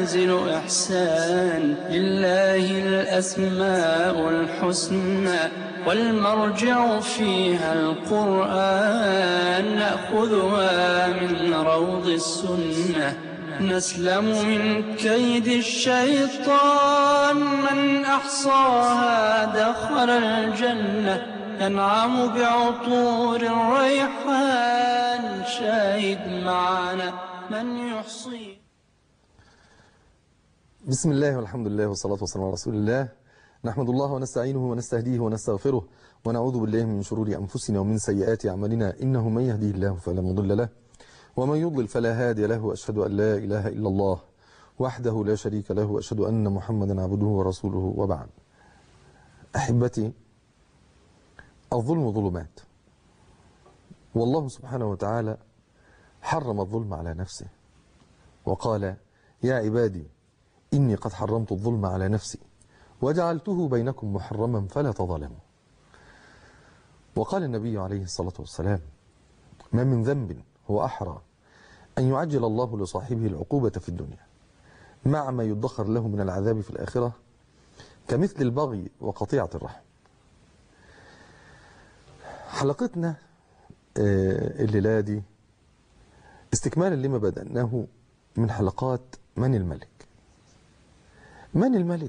منازل إحسان لله الأسماء الحسنى والمرجع فيها القرآن نأخذها من روض السنة نسلم من كيد الشيطان من أحصاها دخل الجنة ينعم بعطور الريحان شاهد معنا من يحصي بسم الله والحمد لله والصلاة والسلام على رسول الله نحمد الله ونستعينه ونستهديه ونستغفره ونعوذ بالله من شرور أنفسنا ومن سيئات أعمالنا إنه من يهديه الله فلا مضل له ومن يضلل فلا هادي له وأشهد أن لا إله إلا الله وحده لا شريك له وأشهد أن محمدا عبده ورسوله وبعد أحبتي الظلم ظلمات والله سبحانه وتعالى حرم الظلم على نفسه وقال يا عبادي إني قد حرمت الظلم على نفسي وجعلته بينكم محرما فلا تظلموا وقال النبي عليه الصلاة والسلام ما من ذنب هو أحرى أن يعجل الله لصاحبه العقوبة في الدنيا مع ما يدخر له من العذاب في الآخرة كمثل البغي وقطيعة الرحم حلقتنا الليلة دي استكمالا لما بدأناه من حلقات من الملك من الملك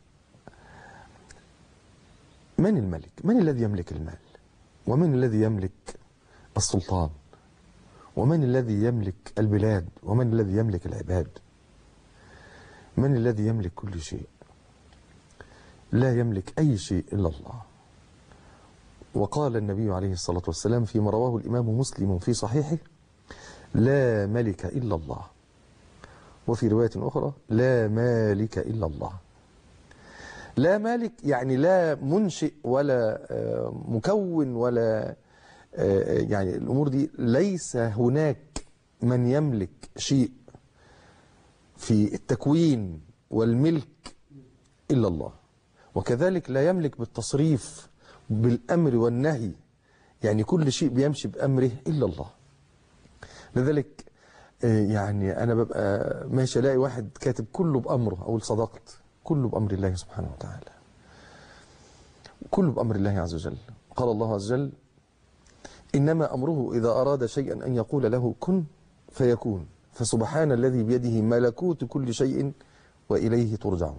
من الملك من الذي يملك المال ومن الذي يملك السلطان ومن الذي يملك البلاد ومن الذي يملك العباد من الذي يملك كل شيء لا يملك أي شيء إلا الله وقال النبي عليه الصلاة والسلام فيما رواه الإمام مسلم في صحيحه لا ملك إلا الله وفي رواية أخرى لا مالك إلا الله لا مالك يعني لا منشئ ولا مكون ولا يعني الأمور دي ليس هناك من يملك شيء في التكوين والملك إلا الله وكذلك لا يملك بالتصريف بالأمر والنهي يعني كل شيء بيمشي بأمره إلا الله لذلك يعني أنا ببقى ماشي ألاقي واحد كاتب كله بأمره أو صدقت كله بأمر الله سبحانه وتعالى كله بأمر الله عز وجل قال الله عز وجل إنما أمره إذا أراد شيئا أن يقول له كن فيكون فسبحان الذي بيده ملكوت كل شيء وإليه ترجعون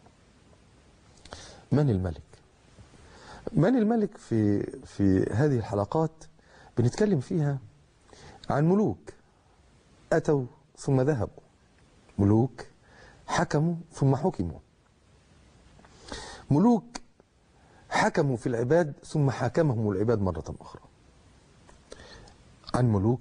من الملك من الملك في في هذه الحلقات بنتكلم فيها عن ملوك أتوا ثم ذهبوا ملوك حكموا ثم حكموا ملوك حكموا في العباد ثم حاكمهم العباد مرة أخرى عن ملوك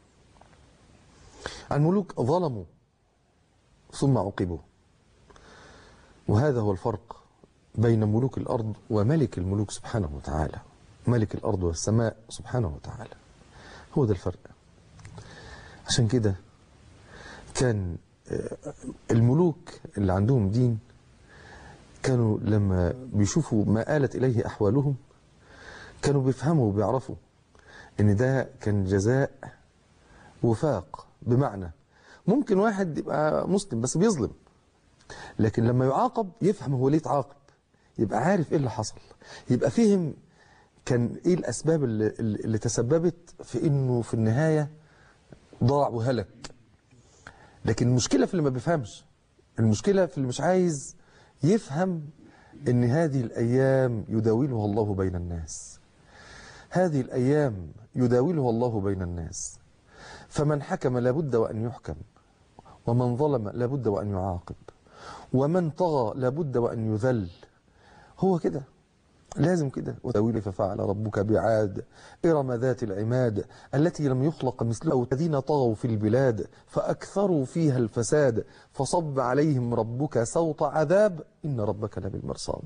عن ملوك ظلموا ثم عوقبوا وهذا هو الفرق بين ملوك الأرض وملك الملوك سبحانه وتعالى ملك الأرض والسماء سبحانه وتعالى هو ده الفرق عشان كده كان الملوك اللي عندهم دين كانوا لما بيشوفوا ما آلت إليه أحوالهم كانوا بيفهموا وبيعرفوا ان ده كان جزاء وفاق بمعنى ممكن واحد يبقى مسلم بس بيظلم لكن لما يعاقب يفهم هو ليه اتعاقب يبقى عارف ايه اللي حصل يبقى فهم كان ايه الاسباب اللي, اللي تسببت في انه في النهاية ضاع وهلك لكن المشكلة في اللي ما بيفهمش المشكلة في اللي مش عايز يفهم ان هذه الايام يداولها الله بين الناس هذه الأيام يداولها الله بين الناس فمن حكم لابد وأن يحكم ومن ظلم لابد وأن يعاقب ومن طغى لابد وأن يذل هو كده لازم كده وتاويل ففعل ربك بعاد إرم ذات العماد التي لم يخلق مثلها الذين طغوا في البلاد فأكثروا فيها الفساد فصب عليهم ربك سوط عذاب إن ربك لبالمرصاد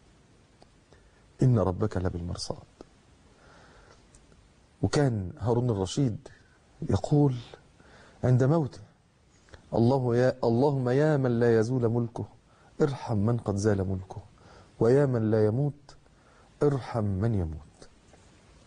إن ربك لبالمرصاد وكان هارون الرشيد يقول عند موته الله يا اللهم يا من لا يزول ملكه ارحم من قد زال ملكه ويا من لا يموت ارحم من يموت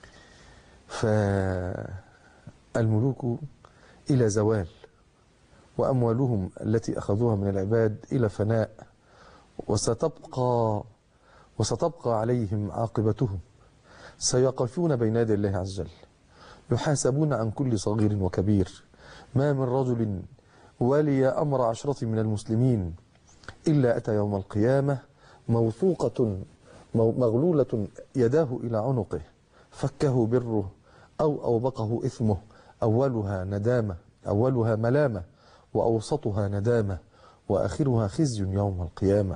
فالملوك إلى زوال وأموالهم التي أخذوها من العباد إلى فناء وستبقى وستبقى عليهم عاقبتهم سيقفون بين يدي الله عز وجل يحاسبون عن كل صغير وكبير ما من رجل ولي أمر عشرة من المسلمين إلا أتى يوم القيامة موثوقة مو- مغلولة يداه إلى عنقه فكه بره أو أوبقه إثمه أولها ندامة أولها ملامة وأوسطها ندامة وآخرها خزي يوم القيامة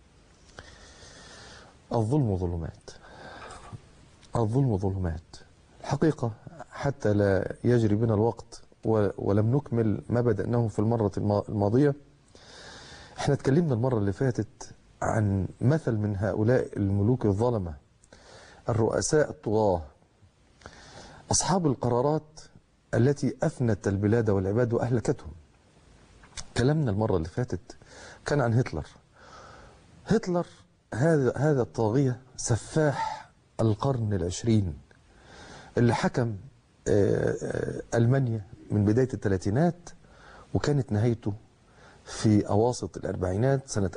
الظلم ظلمات الظلم ظلمات الحقيقة حتى لا يجري بنا الوقت و- ولم نكمل ما بدأناه في المرة الما- الماضية احنا اتكلمنا المرة اللي فاتت عن مثل من هؤلاء الملوك الظلمة الرؤساء الطغاة أصحاب القرارات التي أفنت البلاد والعباد وأهلكتهم كلامنا المرة اللي فاتت كان عن هتلر هتلر هذا هذا الطاغية سفاح القرن العشرين اللي حكم آه، آه، ألمانيا من بداية الثلاثينات وكانت نهايته في أواسط الأربعينات سنة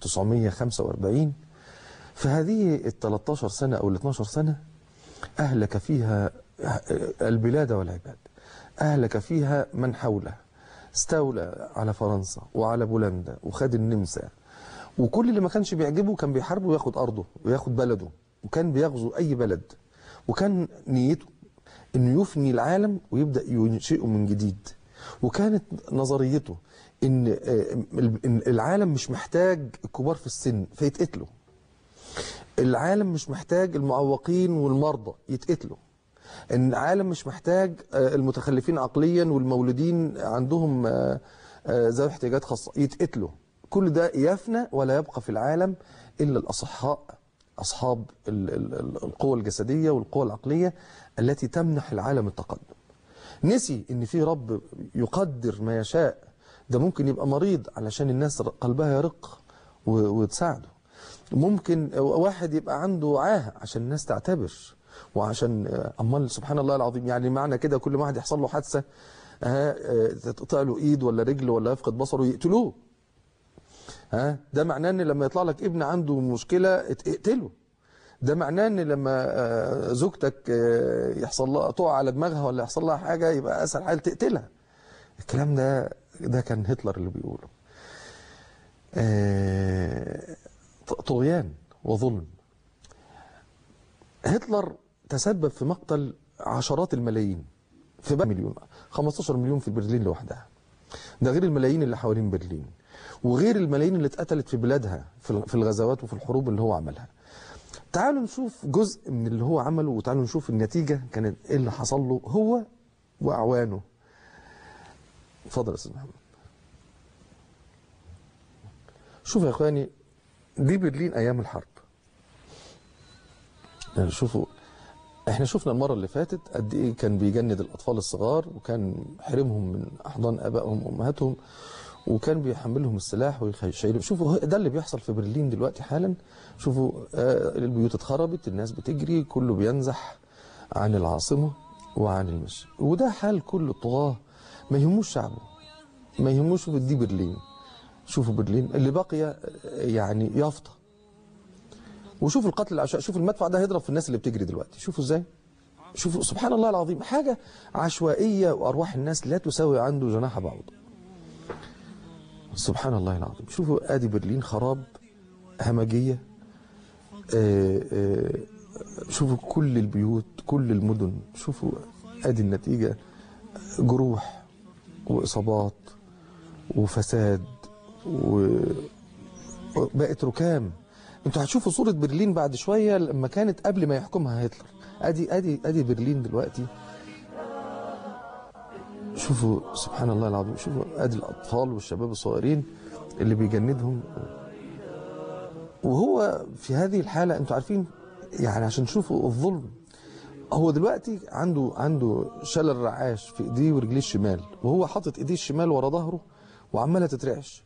1945 في هذه ال 13 سنة أو ال 12 سنة أهلك فيها البلاد والعباد أهلك فيها من حوله استولى على فرنسا وعلى بولندا وخد النمسا وكل اللي ما كانش بيعجبه كان بيحاربه وياخد أرضه وياخد بلده وكان بيغزو أي بلد وكان نيته انه يفني العالم ويبدا ينشئه من جديد وكانت نظريته ان آه، إن العالم مش محتاج الكبار في السن فيتقتلوا العالم مش محتاج المعوقين والمرضى يتقتلوا ان العالم مش محتاج آه، المتخلفين عقليا والمولودين عندهم آه، آه، ذوي احتياجات خاصه يتقتلوا كل ده يفنى ولا يبقى في العالم الا الاصحاء اصحاب ال- ال- ال- القوى الجسديه والقوى العقليه التي تمنح العالم التقدم نسي ان في رب يقدر ما يشاء ده ممكن يبقى مريض علشان الناس قلبها يرق و- وتساعده ممكن واحد يبقى عنده عاهة عشان الناس تعتبر وعشان آه، امال سبحان الله العظيم يعني معنى كده كل ما واحد يحصل له حادثه آه، آه، تتقطع له ايد ولا رجل ولا يفقد بصره يقتلوه ها ده معناه ان لما يطلع لك ابن عنده مشكله ات- اقتله ده معناه ان لما آه، زوجتك آه، يحصل لها تقع على دماغها ولا يحصل لها حاجه يبقى اسهل حال تقتلها الكلام ده ده كان هتلر اللي بيقوله آه، ط- طغيان وظلم هتلر تسبب في مقتل عشرات الملايين في بقى مليون 15 مليون في برلين لوحدها ده غير الملايين اللي حوالين برلين وغير الملايين اللي اتقتلت في بلادها في في الغزوات وفي الحروب اللي هو عملها تعالوا نشوف جزء من اللي هو عمله وتعالوا نشوف النتيجة كانت ايه اللي حصل له هو وأعوانه اتفضل يا استاذ محمد شوفوا يا اخواني دي برلين ايام الحرب يعني شوفوا احنا شفنا المره اللي فاتت قد ايه كان بيجند الاطفال الصغار وكان حرمهم من احضان ابائهم وامهاتهم وكان بيحملهم السلاح ويشيلهم شوفوا هو ده اللي بيحصل في برلين دلوقتي حالا شوفوا آه البيوت اتخربت الناس بتجري كله بينزح عن العاصمه وعن المشي وده حال كل الطغاه ما يهموش شعبه ما يهموش شوفوا دي برلين شوفوا برلين اللي بقي آه، يعني يافطه وشوفوا القتل العشوائي شوفوا المدفع ده هيضرب في الناس اللي بتجري دلوقتي شوفوا ازاي شوفوا سبحان الله العظيم حاجة عشوائية وأرواح الناس لا تساوي عنده جناح بعوضة سبحان الله العظيم شوفوا آدي برلين خراب همجية آه، آه، شوفوا كل البيوت كل المدن شوفوا آدي النتيجة جروح وإصابات وفساد و... بقت ركام انتوا هتشوفوا صورة برلين بعد شوية لما كانت قبل ما يحكمها هتلر ادي ادي ادي برلين دلوقتي شوفوا سبحان الله العظيم شوفوا ادي الاطفال والشباب الصغيرين اللي بيجندهم وهو في هذه الحالة انتوا عارفين يعني عشان تشوفوا الظلم هو دلوقتي عنده عنده شلل رعاش في ايديه ورجليه الشمال وهو حاطط ايديه الشمال ورا ظهره وعماله تترعش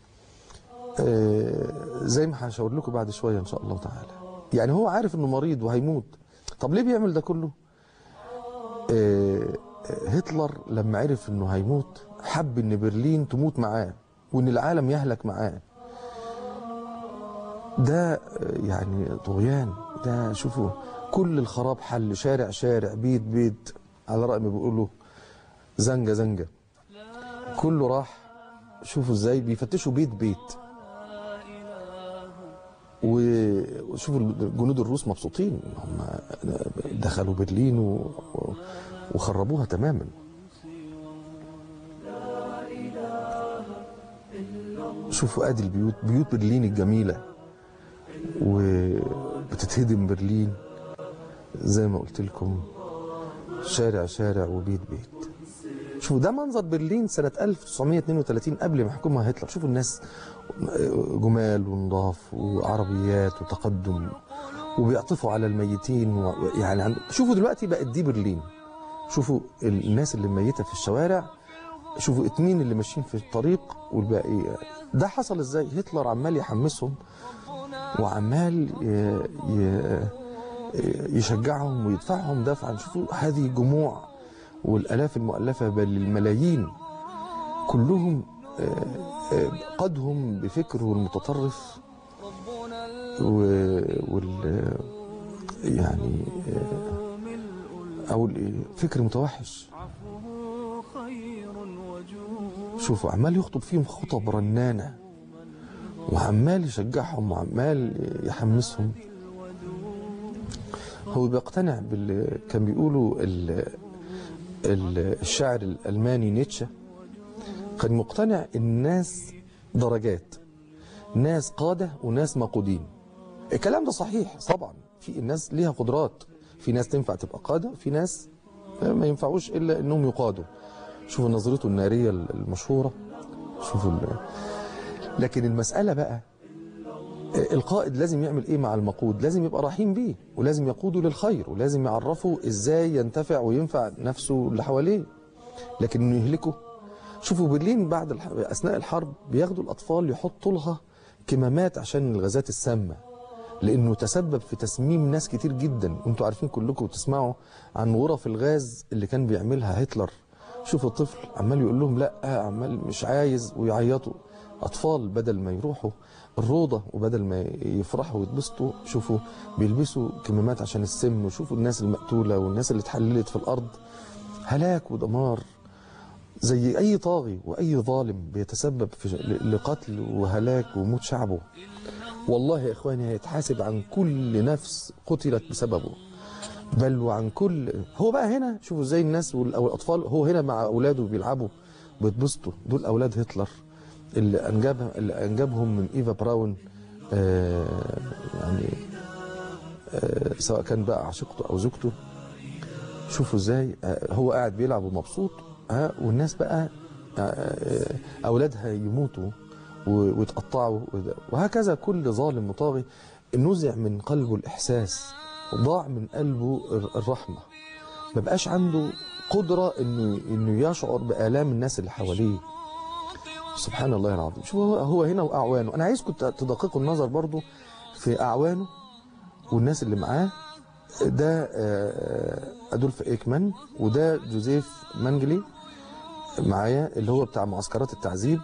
آه، زي ما هشاور لكم بعد شويه ان شاء الله تعالى يعني هو عارف انه مريض وهيموت طب ليه بيعمل ده كله آه، هتلر لما عرف انه هيموت حب ان برلين تموت معاه وان العالم يهلك معاه ده يعني طغيان ده شوفوا كل الخراب حل شارع شارع بيت بيت على رأي ما بيقولوا زنجة زنجة كله راح شوفوا ازاي بيفتشوا بيت بيت وشوفوا جنود الروس مبسوطين هم دخلوا برلين و- و- وخربوها تماما شوفوا ادي البيوت بيوت برلين الجميله وبتتهدم برلين زي ما قلت لكم شارع شارع وبيت بيت شوفوا ده منظر برلين سنة 1932 قبل ما يحكمها هتلر شوفوا الناس جمال ونضاف وعربيات وتقدم وبيعطفوا على الميتين و... يعني عند... شوفوا دلوقتي بقت دي برلين شوفوا الناس اللي ميتة في الشوارع شوفوا اتنين اللي ماشيين في الطريق والباقي ده حصل ازاي هتلر عمال يحمسهم وعمال ي... ي... يشجعهم ويدفعهم دفعا شوفوا هذه جموع والآلاف المؤلفة بل الملايين كلهم آه، آه، قادهم بفكره المتطرف و... وال يعني آه، أو ال- فكر متوحش شوفوا عمال يخطب فيهم خطب رنانة وعمال يشجعهم وعمال يحمسهم هو بيقتنع بال كان بيقولوا ال... ال- الشاعر الألماني نيتشه كان مقتنع الناس درجات ناس قادة وناس مقودين الكلام ده صحيح طبعا في الناس ليها قدرات في ناس تنفع تبقى قادة في ناس ما ينفعوش إلا أنهم يقادوا شوفوا نظرته النارية المشهورة شوفوا ال... لكن المسألة بقى القائد لازم يعمل ايه مع المقود لازم يبقى رحيم بيه ولازم يقوده للخير ولازم يعرفه ازاي ينتفع وينفع نفسه اللي حواليه لكن انه يهلكه شوفوا برلين بعد الح... اثناء الحرب بياخدوا الاطفال يحطوا لها كمامات عشان الغازات السامه لانه تسبب في تسميم ناس كتير جدا وانتوا عارفين كلكم تسمعوا عن غرف الغاز اللي كان بيعملها هتلر شوفوا الطفل عمال يقول لهم لا عمال مش عايز ويعيطوا اطفال بدل ما يروحوا الروضه وبدل ما يفرحوا ويتبسطوا شوفوا بيلبسوا كمامات عشان السم وشوفوا الناس المقتوله والناس اللي اتحللت في الارض هلاك ودمار زي اي طاغي واي ظالم بيتسبب في لقتل وهلاك وموت شعبه والله يا اخواني هيتحاسب عن كل نفس قتلت بسببه بل وعن كل هو بقى هنا شوفوا ازاي الناس وال- او الاطفال هو هنا مع اولاده بيلعبوا بيتبسطوا دول اولاد هتلر اللي انجبها اللي انجبهم من ايفا براون آه يعني آه سواء كان بقى عشيقته او زوجته شوفوا ازاي آه هو قاعد بيلعب ومبسوط ها والناس بقى آه، آه، اولادها يموتوا و- ويتقطعوا وده- وهكذا كل ظالم وطاغي نزع من قلبه الاحساس وضاع من قلبه الر- الرحمه ما بقاش عنده قدره انه انه يشعر بالام الناس اللي حواليه سبحان الله العظيم شوف هو, هو هنا واعوانه انا عايزكم تدققوا النظر برضو في اعوانه والناس اللي معاه ده آه، ادولف ايكمان وده جوزيف مانجلي معايا اللي هو بتاع معسكرات التعذيب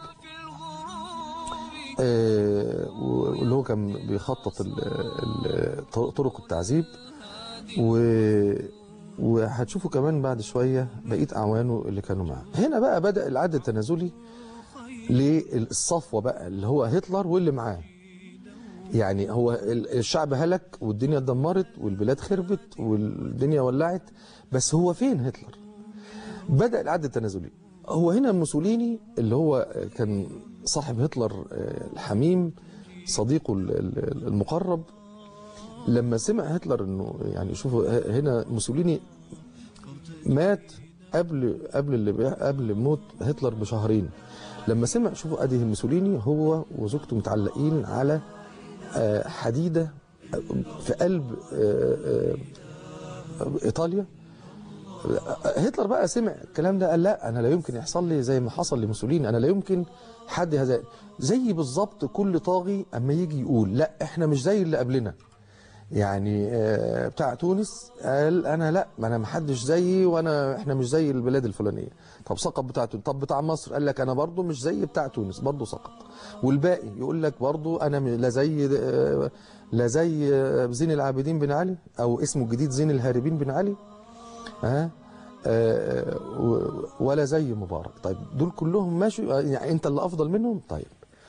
آه، واللي هو كان بيخطط ال- ال- طرق التعذيب و وهتشوفوا كمان بعد شوية بقية أعوانه اللي كانوا معاه هنا بقى بدأ العد التنازلي للصفوة بقى اللي هو هتلر واللي معاه يعني هو ال- الشعب هلك والدنيا اتدمرت والبلاد خربت والدنيا ولعت بس هو فين هتلر بدأ العد التنازلي هو هنا موسوليني اللي هو كان صاحب هتلر آه، الحميم صديقه ال- ال- المقرب لما سمع هتلر انه يعني شوفوا ه- هنا موسوليني مات قبل قبل اللي بي- قبل موت هتلر بشهرين لما سمع شوفوا ادي موسوليني هو وزوجته متعلقين على آه، حديده في قلب آه، آه، ايطاليا هتلر بقى سمع الكلام ده قال لا انا لا يمكن يحصل لي زي ما حصل لموسوليني انا لا يمكن حد هذا زي بالظبط كل طاغي اما يجي يقول لا احنا مش زي اللي قبلنا يعني آه، بتاع تونس قال انا لا ما انا ما حدش زيي وانا احنا مش زي البلاد الفلانيه طب سقط بتاع تونس طب بتاع مصر قال لك انا برضو مش زي بتاع تونس برضو سقط والباقي يقول لك برضو انا م- لا زي آه، لا زي آه، زين العابدين بن علي او اسمه الجديد زين الهاربين بن علي ها آه، و- ولا زي مبارك طيب دول كلهم ماشي يعني انت اللي افضل منهم طيب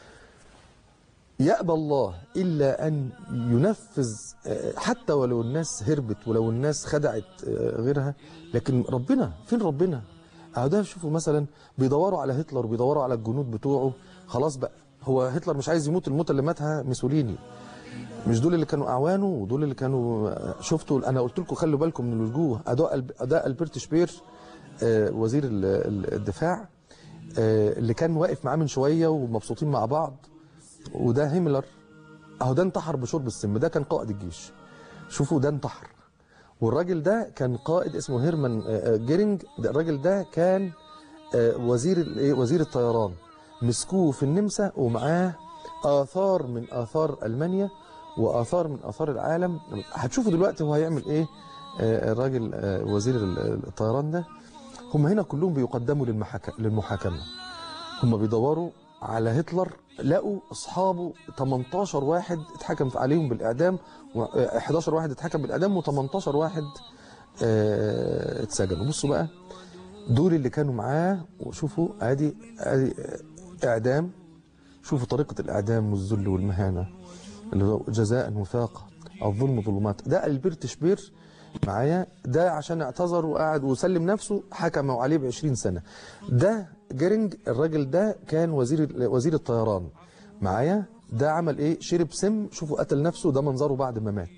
يأبى الله إلا أن ينفذ آه، حتى ولو الناس هربت ولو الناس خدعت آه، غيرها لكن ربنا فين ربنا أهو ده شوفوا مثلا بيدوروا على هتلر بيدوروا على الجنود بتوعه خلاص بقى هو هتلر مش عايز يموت الموت اللي ماتها موسوليني مش دول اللي كانوا اعوانه ودول اللي كانوا آه، شفتوا انا قلت لكم خلوا بالكم من الوجوه اداء اداء البرت شبير آه، وزير ال- ال- الدفاع آه، اللي كان واقف معاه من شويه ومبسوطين مع بعض وده هيملر اهو ده انتحر بشرب السم ده كان قائد الجيش شوفوا ده انتحر والراجل ده كان قائد اسمه هيرمان آه، آه، جيرنج ده الراجل ده كان آه، وزير الايه وزير الطيران مسكوه في النمسا ومعاه اثار من اثار المانيا واثار من اثار العالم هتشوفوا دلوقتي هو هيعمل ايه آه، الراجل آه، وزير ال- الطيران ده هم هنا كلهم بيقدموا للمحاك- للمحاكمه هم بيدوروا على هتلر لقوا اصحابه 18 واحد اتحكم عليهم بالاعدام و 11 واحد اتحكم بالاعدام و18 واحد آه، اتسجنوا بصوا بقى دول اللي كانوا معاه وشوفوا ادي ادي اعدام شوفوا طريقه الاعدام والذل والمهانه اللي هو جزاء وفاقه الظلم ظلمات ده البرت شبير معايا ده عشان اعتذر وقعد وسلم نفسه حكموا عليه ب 20 سنه ده جيرنج الراجل ده كان وزير وزير الطيران معايا ده عمل ايه شرب سم شوفوا قتل نفسه ده منظره بعد ما مات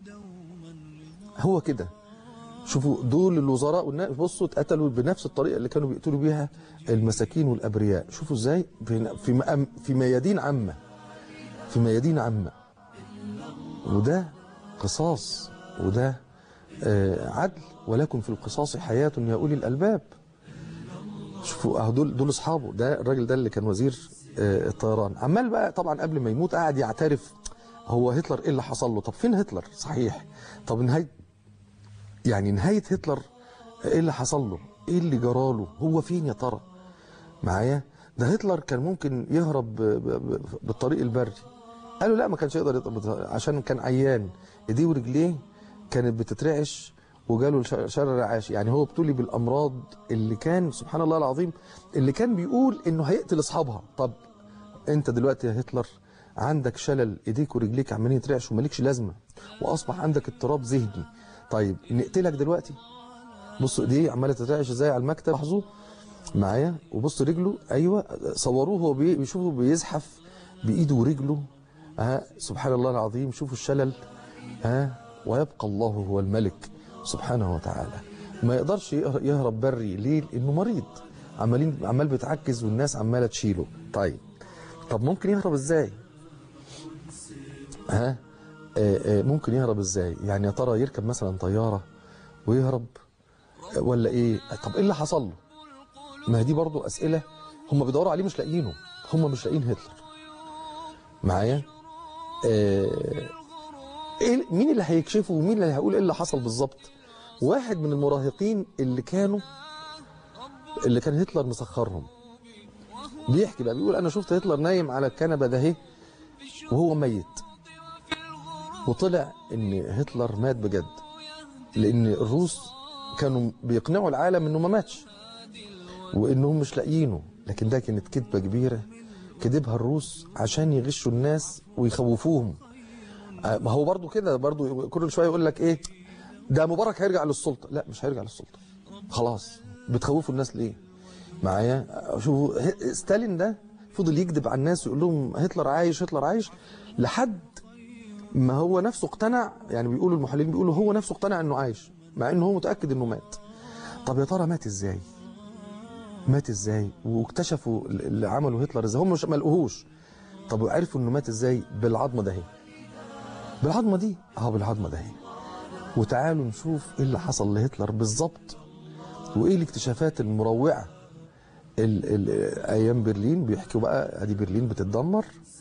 هو كده شوفوا دول الوزراء والناس بصوا اتقتلوا بنفس الطريقه اللي كانوا بيقتلوا بيها المساكين والابرياء شوفوا ازاي في في مقام- في ميادين عامه في ميادين عامه وده قصاص وده آه، عدل ولكن في القصاص حياه يا اولي الالباب شوفوا اهو دول دول اصحابه ده الراجل ده اللي كان وزير آه، الطيران عمال بقى طبعا قبل ما يموت قاعد يعترف هو هتلر ايه اللي حصل له طب فين هتلر صحيح طب نهايه يعني نهايه هتلر ايه اللي حصل له ايه اللي جراله هو فين يا ترى معايا ده هتلر كان ممكن يهرب ب- ب- ب- بالطريق البري قالوا لا ما كانش يقدر يهرب بالطريق- عشان كان عيان ايديه ورجليه كانت بتترعش وجاله الش- شر رعاش يعني هو ابتلي بالامراض اللي كان سبحان الله العظيم اللي كان بيقول انه هيقتل اصحابها طب انت دلوقتي يا هتلر عندك شلل ايديك ورجليك عمالين يترعش ومالكش لازمه واصبح عندك اضطراب ذهني طيب نقتلك دلوقتي بصوا ايديه عماله تترعش ازاي على المكتب لاحظوا معايا وبصوا رجله ايوه صوروه هو بي- بيشوفوا بيزحف بايده ورجله ها سبحان الله العظيم شوفوا الشلل ها ويبقى الله هو الملك سبحانه وتعالى ما يقدرش يهر- يهرب بري ليه لانه مريض عمالين عمال بيتعكز والناس عماله تشيله طيب طب ممكن يهرب ازاي ها آه، آه، ممكن يهرب ازاي يعني يا ترى يركب مثلا طياره ويهرب آه، ولا ايه طب ايه اللي حصل له ما هي دي برضو اسئله هم بيدوروا عليه مش لاقيينه هم مش لاقيين هتلر معايا آه، ايه مين اللي هيكشفه ومين اللي هيقول ايه اللي حصل بالظبط واحد من المراهقين اللي كانوا اللي كان هتلر مسخرهم بيحكي بقى بيقول انا شفت هتلر نايم على الكنبه ده اهي وهو ميت وطلع ان هتلر مات بجد لان الروس كانوا بيقنعوا العالم انه ما ماتش وانهم مش لاقيينه لكن ده كانت كذبه كبيره كذبها الروس عشان يغشوا الناس ويخوفوهم آه، ما هو برضو كده برضو كل شويه يقول لك ايه ده مبارك هيرجع للسلطه لا مش هيرجع للسلطه خلاص بتخوفوا الناس ليه معايا آه، شوفوا ه- ستالين ده فضل يكذب على الناس ويقول لهم هتلر عايش هتلر عايش لحد ما هو نفسه اقتنع يعني بيقولوا المحللين بيقولوا هو نفسه اقتنع انه عايش مع انه هو متاكد انه مات طب يا ترى مات ازاي مات ازاي واكتشفوا اللي عملوا هتلر ازاي هم مش ما لقوهوش طب وعرفوا انه مات ازاي بالعظمه ده اهي بالعظمه دي اه بالعظمه ده اهي وتعالوا نشوف ايه اللي حصل لهتلر بالظبط وايه الاكتشافات المروعه ال ال ايام برلين بيحكوا بقى ادي برلين بتتدمر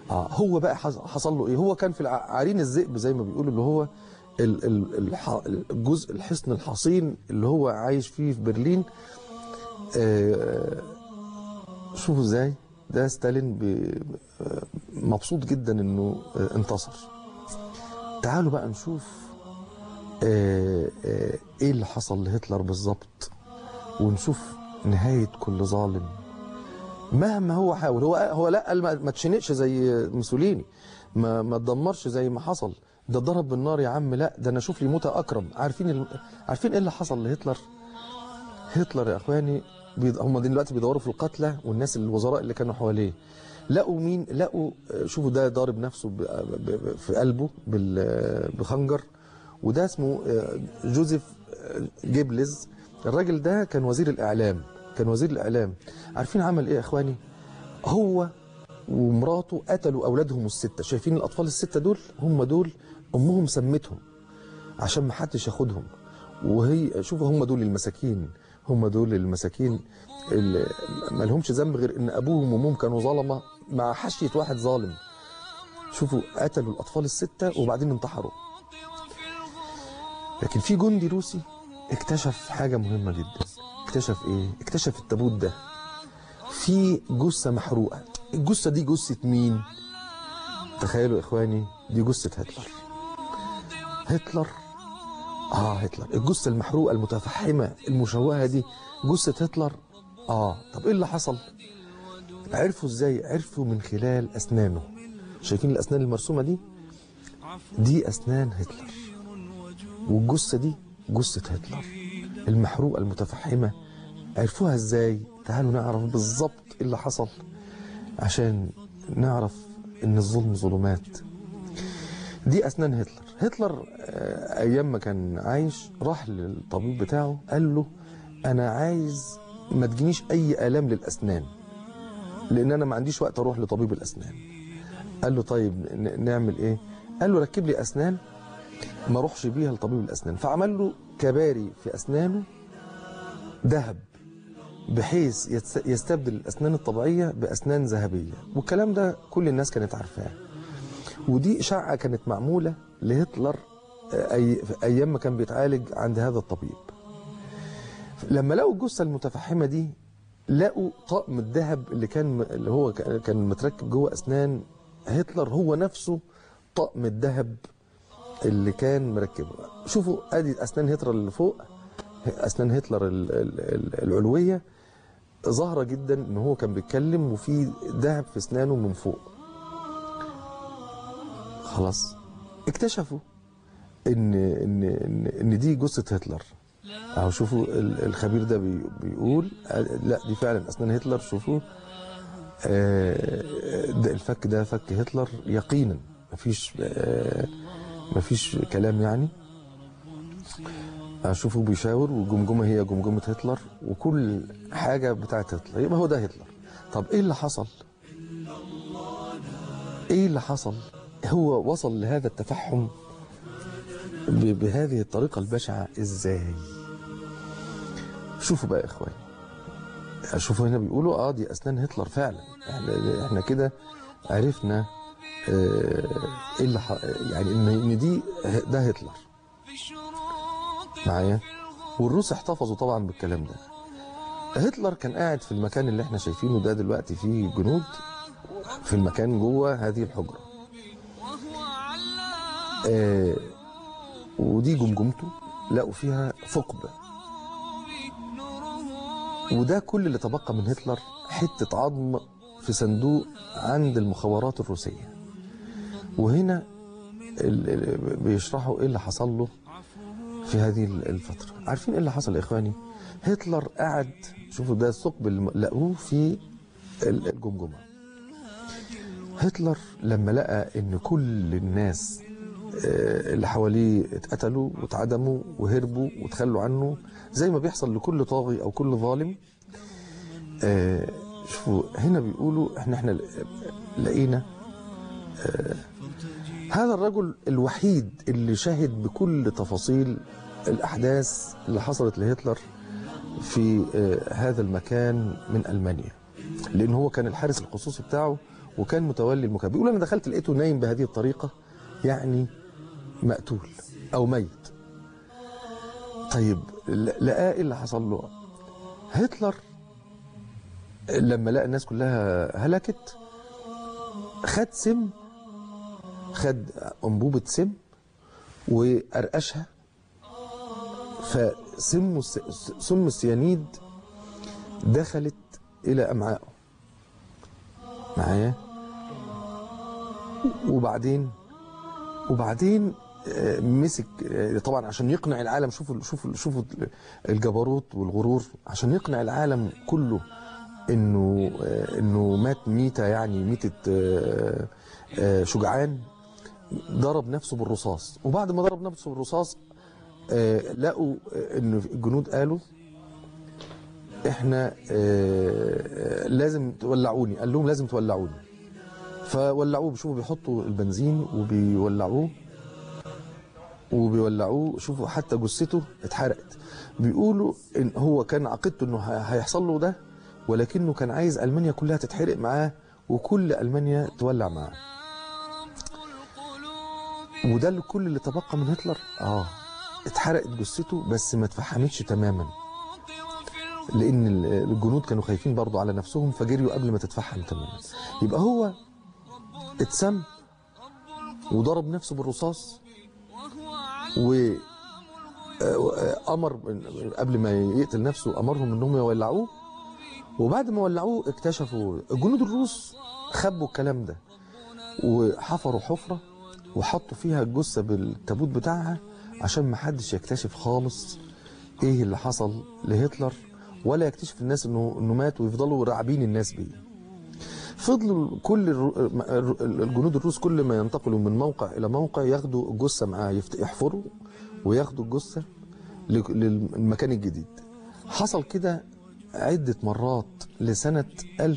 اه هو بقى حص- حصل له ايه هو كان في الع- عرين الذئب زي ما بيقولوا اللي هو ال- ال- الح- الجزء الحصن الحصين اللي هو عايش فيه في برلين آه، شوفوا ازاي ده ستالين ب- آه، مبسوط جدا انه آه، انتصر تعالوا بقى نشوف آه، آه، ايه اللي حصل لهتلر بالظبط ونشوف نهاية كل ظالم مهما هو حاول هو هو لا قال ما ما تشنقش زي موسوليني ما ما تدمرش زي ما حصل ده ضرب بالنار يا عم لا ده انا اشوف لي موتى اكرم عارفين ال... عارفين ايه اللي حصل لهتلر هتلر يا اخواني بيض... هم دلوقتي بيدوروا في القتلى والناس الوزراء اللي كانوا حواليه لقوا مين لقوا آه، شوفوا ده ضارب نفسه ب... ب... ب... في قلبه بال... آه، بخنجر وده اسمه آه، جوزيف آه، جيبلز الراجل ده كان وزير الاعلام كان وزير الاعلام عارفين عمل ايه يا اخواني هو ومراته قتلوا اولادهم السته شايفين الاطفال السته دول هم دول امهم سمتهم عشان ما حدش ياخدهم وهي شوفوا هم دول المساكين هم دول المساكين اللي ما لهمش ذنب غير ان ابوهم وامهم كانوا ظلمه مع حشيه واحد ظالم شوفوا قتلوا الاطفال السته وبعدين انتحروا لكن في جندي روسي اكتشف حاجه مهمه جدا اكتشف ايه اكتشف التابوت ده في جثه محروقه الجثه دي جثه مين تخيلوا يا اخواني دي جثه هتلر هتلر اه هتلر الجثه المحروقه المتفحمه المشوهه دي جثه هتلر اه طب ايه اللي حصل عرفوا ازاي عرفوا من خلال اسنانه شايفين الاسنان المرسومه دي دي اسنان هتلر والجثه دي جثه هتلر المحروقه المتفحمه عرفوها ازاي تعالوا نعرف بالظبط ايه اللي حصل عشان نعرف ان الظلم ظلمات دي اسنان هتلر هتلر آه، ايام ما كان عايش راح للطبيب بتاعه قال له انا عايز ما تجينيش اي الام للاسنان لان انا ما عنديش وقت اروح لطبيب الاسنان قال له طيب ن- نعمل ايه قال له ركب لي اسنان ما اروحش بيها لطبيب الاسنان فعمل له كباري في اسنانه ذهب بحيث يتس- يستبدل الاسنان الطبيعيه باسنان ذهبيه والكلام ده كل الناس كانت عارفاه ودي اشاعه كانت معموله لهتلر آه، أي في ايام ما كان بيتعالج عند هذا الطبيب لما لقوا الجثه المتفحمه دي لقوا طقم الذهب اللي كان اللي هو كان كان متركب جوه اسنان هتلر هو نفسه طقم الذهب اللي كان مركبه شوفوا ادي اسنان هتلر اللي فوق اسنان هتلر ال- ال- ال- العلويه ظاهره جدا ان هو كان بيتكلم وفي ذهب في اسنانه من فوق خلاص اكتشفوا ان ان ان, إن دي جثه هتلر اهو شوفوا ال- الخبير ده بي- بيقول آه، لا دي فعلا اسنان هتلر شوفوا آه، ده الفك ده فك هتلر يقينا مفيش آه، مفيش كلام يعني اشوفه بيشاور والجمجمه هي جمجمه هتلر وكل حاجه بتاعت هتلر يبقى هو ده هتلر طب ايه اللي حصل ايه اللي حصل هو وصل لهذا التفحم ب- بهذه الطريقه البشعه ازاي شوفوا بقى يا اخواني شوفوا هنا بيقولوا اه دي اسنان هتلر فعلا احنا احنا كده عرفنا آه، ايه اللي ح- يعني ان ان دي ده هتلر معايا والروس احتفظوا طبعا بالكلام ده هتلر كان قاعد في المكان اللي احنا شايفينه ده دلوقتي فيه جنود في المكان جوه هذه الحجرة آه ودي جمجمته لقوا فيها ثقب وده كل اللي تبقى من هتلر حتة عظم في صندوق عند المخابرات الروسية وهنا ال- ال- بيشرحوا ايه اللي حصل له في هذه الفترة عارفين ايه اللي حصل يا اخواني هتلر قعد شوفوا ده الثقب اللي لقوه في ال- الجمجمة هتلر لما لقى ان كل الناس آه، اللي حواليه اتقتلوا واتعدموا وهربوا وتخلوا عنه زي ما بيحصل لكل طاغي او كل ظالم آه، شوفوا هنا بيقولوا احنا احنا لقينا آه، هذا الرجل الوحيد اللي شهد بكل تفاصيل الأحداث اللي حصلت لهتلر في آه، هذا المكان من ألمانيا لأن هو كان الحارس الخصوصي بتاعه وكان متولي المكافأة بيقول أنا دخلت لقيته نايم بهذه الطريقة يعني مقتول أو ميت طيب ل- لقاه إيه اللي حصل له هتلر لما لقى الناس كلها هلكت خد سم خد أنبوبة سم وقرقشها فسم الس- سم السيانيد دخلت إلى أمعائه معايا وبعدين وبعدين آه، مسك آه، طبعا عشان يقنع العالم شوفوا شوفوا شوفوا الجبروت والغرور عشان يقنع العالم كله انه آه، انه مات ميته يعني ميته آه، آه، شجعان ضرب نفسه بالرصاص وبعد ما ضرب نفسه بالرصاص آه، لقوا آه، ان الجنود قالوا احنا آه، لازم تولعوني قال لهم لازم تولعوني فولعوه بيشوفوا بيحطوا البنزين وبيولعوه وبيولعوه شوفوا حتى جثته اتحرقت بيقولوا ان هو كان عقيدته انه ه- هيحصل له ده ولكنه كان عايز المانيا كلها تتحرق معاه وكل المانيا تولع معاه وده اللي كل اللي تبقى من هتلر اه اتحرقت جثته بس ما اتفحمتش تماما لان ال- الجنود كانوا خايفين برضو على نفسهم فجريوا قبل ما تتفحم تماما يبقى هو اتسم وضرب نفسه بالرصاص و آه، امر قبل ما يقتل نفسه امرهم انهم يولعوه وبعد ما ولعوه اكتشفوا الجنود الروس خبوا الكلام ده وحفروا حفره وحطوا فيها الجثه بالتابوت بتاعها عشان ما حدش يكتشف خالص ايه اللي حصل لهتلر ولا يكتشف الناس انه انه مات ويفضلوا راعبين الناس بيه فضلوا كل الرو- الر- الجنود الروس كل ما ينتقلوا من موقع الى موقع ياخدوا الجثه معاه يفت- يحفروا وياخدوا الجثه لك- للمكان الجديد حصل كده عده مرات لسنه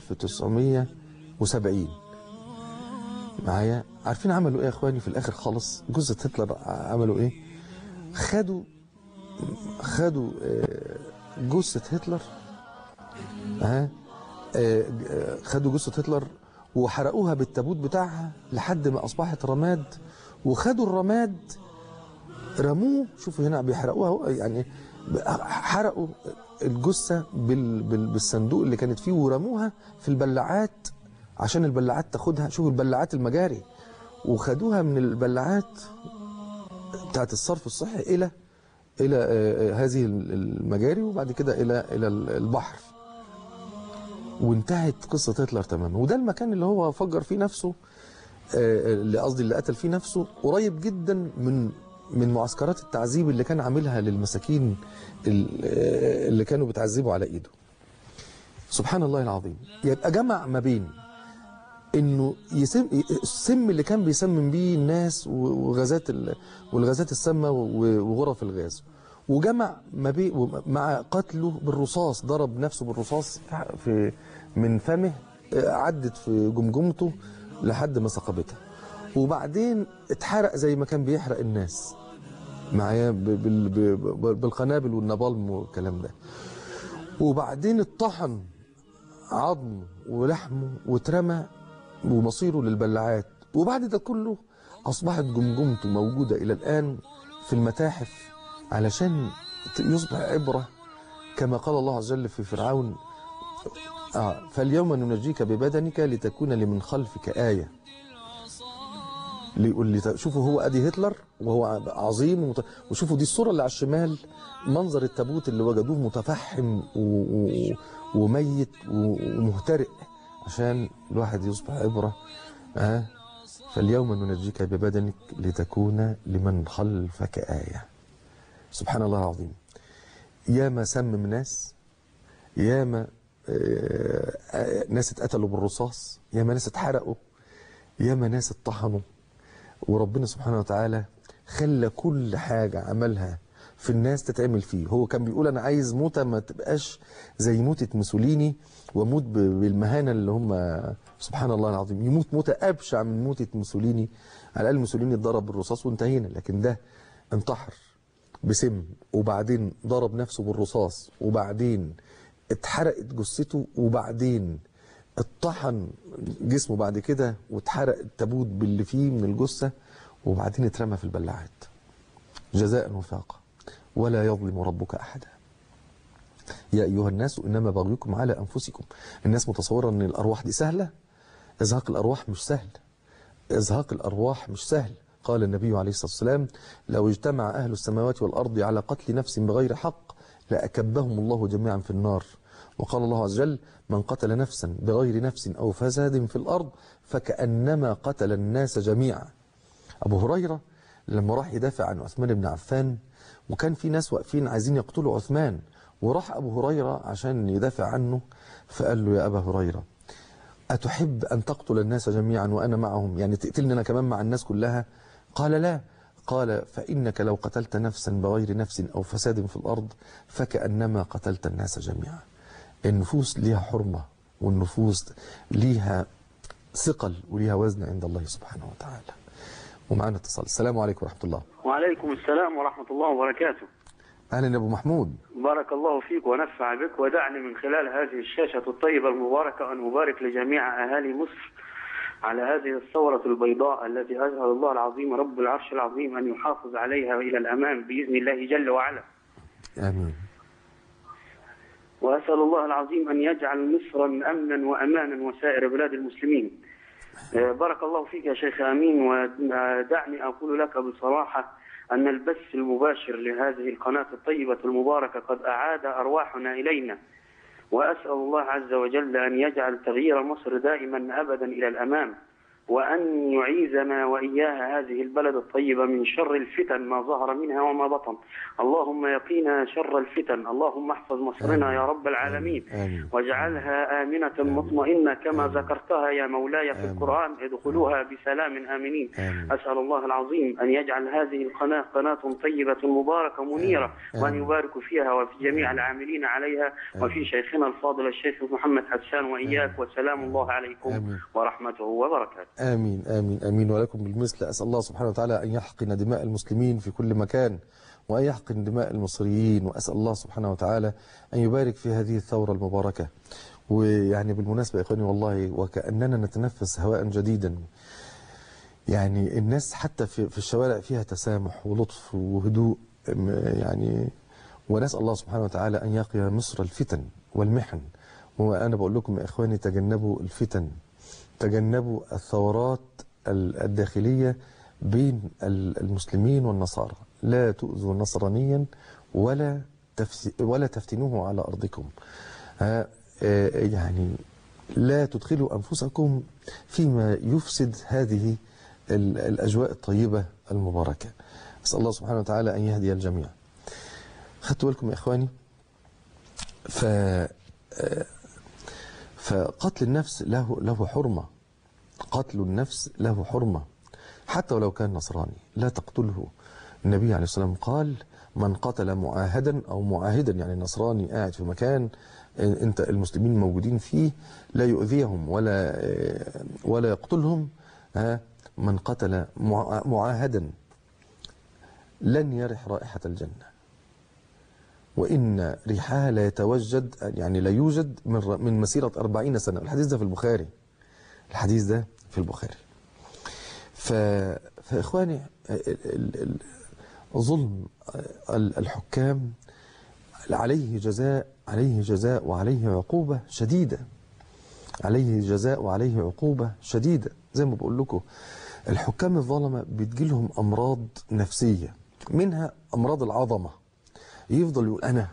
1970 معايا عارفين عملوا ايه يا اخواني في الاخر خالص جثه هتلر عملوا ايه خدوا خدوا آه، جثه هتلر ها آه، آه، خدوا جثه هتلر وحرقوها بالتابوت بتاعها لحد ما اصبحت رماد وخدوا الرماد رموه شوفوا هنا بيحرقوها أهو، يعني حرقوا الجثه بال بال بالصندوق اللي كانت فيه ورموها في البلاعات عشان البلاعات تاخدها شوفوا البلاعات المجاري وخدوها من البلاعات بتاعت الصرف الصحي الى الى آه، آه، هذه المجاري وبعد كده الى الى البحر وانتهت قصة هتلر تماما وده المكان اللي هو فجر فيه نفسه آه، اللي قصدي اللي قتل فيه نفسه قريب جدا من من معسكرات التعذيب اللي كان عاملها للمساكين ال- آه، اللي كانوا بتعذبوا على ايده سبحان الله العظيم يبقى جمع ما بين انه يسم السم اللي كان بيسمم بيه الناس و- وغازات ال- والغازات السامه و- وغرف الغاز وجمع ما بي مع قتله بالرصاص ضرب نفسه بالرصاص في من فمه آه، عدت في جمجمته لحد ما ثقبتها وبعدين اتحرق زي ما كان بيحرق الناس معايا ب- بال- ب- ب- بالقنابل والنابالم والكلام ده وبعدين اتطحن عظمه ولحمه واترمى ومصيره للبلاعات وبعد ده كله أصبحت جمجمته موجودة إلى الآن في المتاحف علشان يصبح عبرة كما قال الله عز وجل في فرعون آه فاليوم ننجيك ببدنك لتكون لمن خلفك آية ليقول لي شوفوا هو ادي هتلر وهو عظيم ومت... وشوفوا دي الصوره اللي على الشمال منظر التابوت اللي وجدوه متفحم و... و... وميت و... ومهترئ عشان الواحد يصبح عبره ها فاليوم ننجيك ببدنك لتكون لمن خلفك آية سبحان الله العظيم ياما سمم ناس ياما آه، آه، ناس اتقتلوا بالرصاص ياما ناس اتحرقوا ياما ناس اتطحنوا وربنا سبحانه وتعالى خلى كل حاجة عملها في الناس تتعمل فيه هو كان بيقول أنا عايز موتة ما تبقاش زي موتة موسوليني وموت ب- بالمهانة اللي هم سبحان الله العظيم يموت موتة أبشع من موتة موسوليني على الأقل موسوليني اتضرب بالرصاص وانتهينا لكن ده انتحر بسم وبعدين ضرب نفسه بالرصاص وبعدين اتحرقت جثته وبعدين اتطحن جسمه بعد كده واتحرق التابوت باللي فيه من الجثة وبعدين اترمى في البلاعات جزاء وفاقا ولا يظلم ربك أحدا يا أيها الناس إنما بغيكم على أنفسكم الناس متصورة أن الأرواح دي سهلة إزهاق الأرواح مش سهل إزهاق الأرواح مش سهل قال النبي عليه الصلاة والسلام لو اجتمع أهل السماوات والأرض على قتل نفس بغير حق لأكبهم الله جميعا في النار وقال الله عز وجل من قتل نفسا بغير نفس أو فساد في الأرض فكأنما قتل الناس جميعا أبو هريرة لما راح يدافع عن عثمان بن عفان وكان في ناس واقفين عايزين يقتلوا عثمان وراح أبو هريرة عشان يدافع عنه فقال له يا أبا هريرة أتحب أن تقتل الناس جميعا وأنا معهم يعني تقتلني أنا كمان مع الناس كلها قال لا قال فإنك لو قتلت نفسا بغير نفس أو فساد في الأرض فكأنما قتلت الناس جميعا النفوس ليها حرمة والنفوس ليها ثقل وليها وزن عند الله سبحانه وتعالى ومعنا اتصال السلام عليكم ورحمة الله وعليكم السلام ورحمة الله وبركاته أهلا يا أبو محمود بارك الله فيك ونفع بك ودعني من خلال هذه الشاشة الطيبة المباركة أن أبارك لجميع أهالي مصر على هذه الثورة البيضاء التي أسأل الله العظيم رب العرش العظيم أن يحافظ عليها إلى الأمام بإذن الله جل وعلا آمين وأسأل الله العظيم أن يجعل مصرا أمنا وأمانا وسائر بلاد المسلمين آه، بارك الله فيك يا شيخ أمين ودعني أقول لك بصراحة أن البث المباشر لهذه القناة الطيبة المباركة قد أعاد أرواحنا إلينا وأسأل الله عز وجل أن يجعل تغيير مصر دائما أبدا إلى الأمام وأن يعيذنا وإياها هذه البلد الطيبة من شر الفتن ما ظهر منها وما بطن اللهم يقينا شر الفتن اللهم احفظ مصرنا يا رب العالمين آمين. واجعلها آمنة مطمئنة كما ذكرتها يا مولاي في آمين. القرآن ادخلوها بسلام آمنين آمين. أسأل الله العظيم أن يجعل هذه القناة قناة طيبة مباركة منيرة آمين. وأن يبارك فيها وفي جميع العاملين عليها وفي شيخنا الفاضل الشيخ محمد حسان وإياك وسلام الله عليكم آمين. ورحمته وبركاته آمين آمين آمين ولكم بالمثل أسأل الله سبحانه وتعالى أن يحقن دماء المسلمين في كل مكان وأن يحقن دماء المصريين وأسأل الله سبحانه وتعالى أن يبارك في هذه الثورة المباركة ويعني بالمناسبة يا إخواني والله وكأننا نتنفس هواء جديدا يعني الناس حتى في, في الشوارع فيها تسامح ولطف وهدوء م- يعني ونسأل الله سبحانه وتعالى أن يقي مصر الفتن والمحن وأنا بقول لكم يا إخواني تجنبوا الفتن تجنبوا الثورات ال- الداخلية بين ال- المسلمين والنصارى لا تؤذوا نصرانيا ولا تفس ولا تفتنوه على أرضكم ها، آه، يعني لا تدخلوا أنفسكم فيما يفسد هذه ال- الأجواء الطيبة المباركة أسأل الله سبحانه وتعالى أن يهدي الجميع خدتوا بالكم يا إخواني ف آه، فقتل النفس له له حرمة قتل النفس له حرمة حتى ولو كان نصراني لا تقتله النبي عليه الصلاة والسلام قال من قتل معاهدا أو معاهدا يعني نصراني قاعد في مكان انت المسلمين موجودين فيه لا يؤذيهم ولا ولا يقتلهم ها، من قتل مع- معاهدا لن يرح رائحة الجنة وإن ريحها لا يتوجد يعني لا يوجد من ر- من مسيرة أربعين سنة الحديث ده في البخاري الحديث ده في البخاري ف... فإخواني ال... ال... ال... ظلم ال- الحكام عليه جزاء عليه جزاء وعليه عقوبة شديدة عليه جزاء وعليه عقوبة شديدة زي ما بقول لكم الحكام الظلمة بتجيلهم أمراض نفسية منها أمراض العظمة يفضل يقول أنا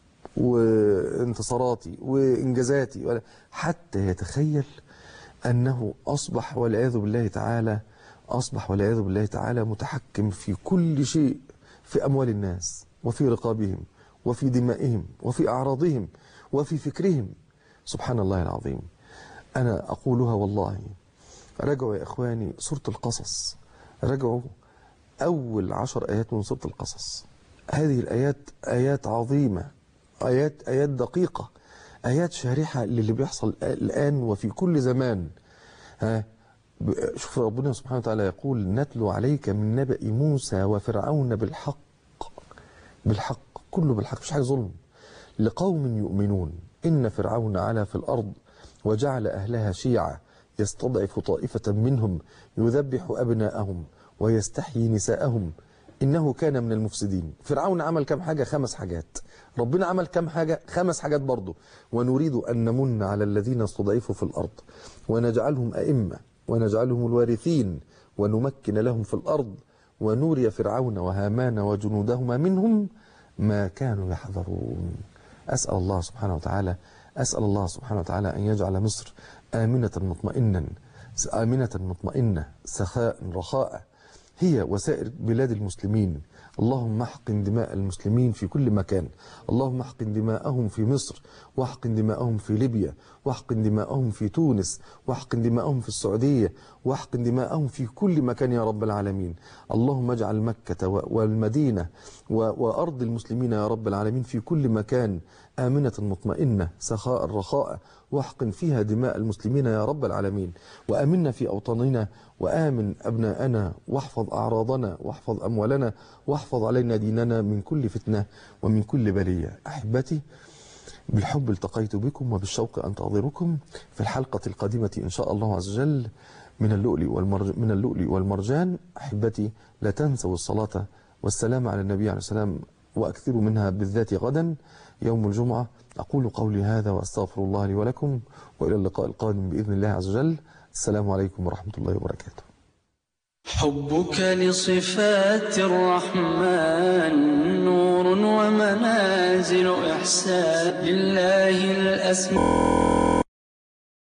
وانتصاراتي وإنجازاتي ولا- حتى يتخيل أنه أصبح والعياذ بالله تعالى أصبح والعياذ بالله تعالى متحكم في كل شيء في أموال الناس وفي رقابهم وفي دمائهم وفي أعراضهم وفي فكرهم سبحان الله العظيم أنا أقولها والله رجعوا يا إخواني سورة القصص رجعوا أول عشر آيات من سورة القصص هذه الآيات آيات عظيمة آيات آيات دقيقة آيات شارحة للي بيحصل الآن وفي كل زمان ها ب- شوف ربنا سبحانه وتعالى يقول نتلو عليك من نبأ موسى وفرعون بالحق بالحق كله بالحق مش حاجة ظلم لقوم يؤمنون إن فرعون علا في الأرض وجعل أهلها شيعا يستضعف طائفة منهم يذبح أبناءهم ويستحيي نساءهم إنه كان من المفسدين فرعون عمل كم حاجة خمس حاجات ربنا عمل كم حاجة خمس حاجات برضه ونريد أن نمن على الذين استضعفوا في الأرض ونجعلهم أئمة ونجعلهم الوارثين ونمكن لهم في الأرض ونوري فرعون وهامان وجنودهما منهم ما كانوا يحذرون أسأل الله سبحانه وتعالى أسأل الله سبحانه وتعالى أن يجعل مصر آمنة مطمئنا آمنة مطمئنة سخاء رخاء هي وسائر بلاد المسلمين اللهم احقن دماء المسلمين في كل مكان اللهم احقن دماءهم في مصر واحقن دماءهم في ليبيا واحقن دماءهم في تونس واحقن دماءهم في السعودية واحقن دماءهم في كل مكان يا رب العالمين اللهم اجعل مكة والمدينة وأرض المسلمين يا رب العالمين في كل مكان آمنة مطمئنة سخاء رخاء واحقن فيها دماء المسلمين يا رب العالمين وآمنا في أوطاننا وآمن أبناءنا واحفظ أعراضنا واحفظ أموالنا واحفظ علينا ديننا من كل فتنة ومن كل بلية أحبتي بالحب التقيت بكم وبالشوق أنتظركم في الحلقة القادمة إن شاء الله عز وجل من اللؤلؤ والمرجان, من اللؤلؤ والمرجان أحبتي لا تنسوا الصلاة والسلام على النبي عليه السلام وأكثروا منها بالذات غدا يوم الجمعة أقول قولي هذا وأستغفر الله لي ولكم وإلى اللقاء القادم بإذن الله عز وجل السلام عليكم ورحمة الله وبركاته حبك لصفات الرحمن نور ومنازل إحسان لله الأسماء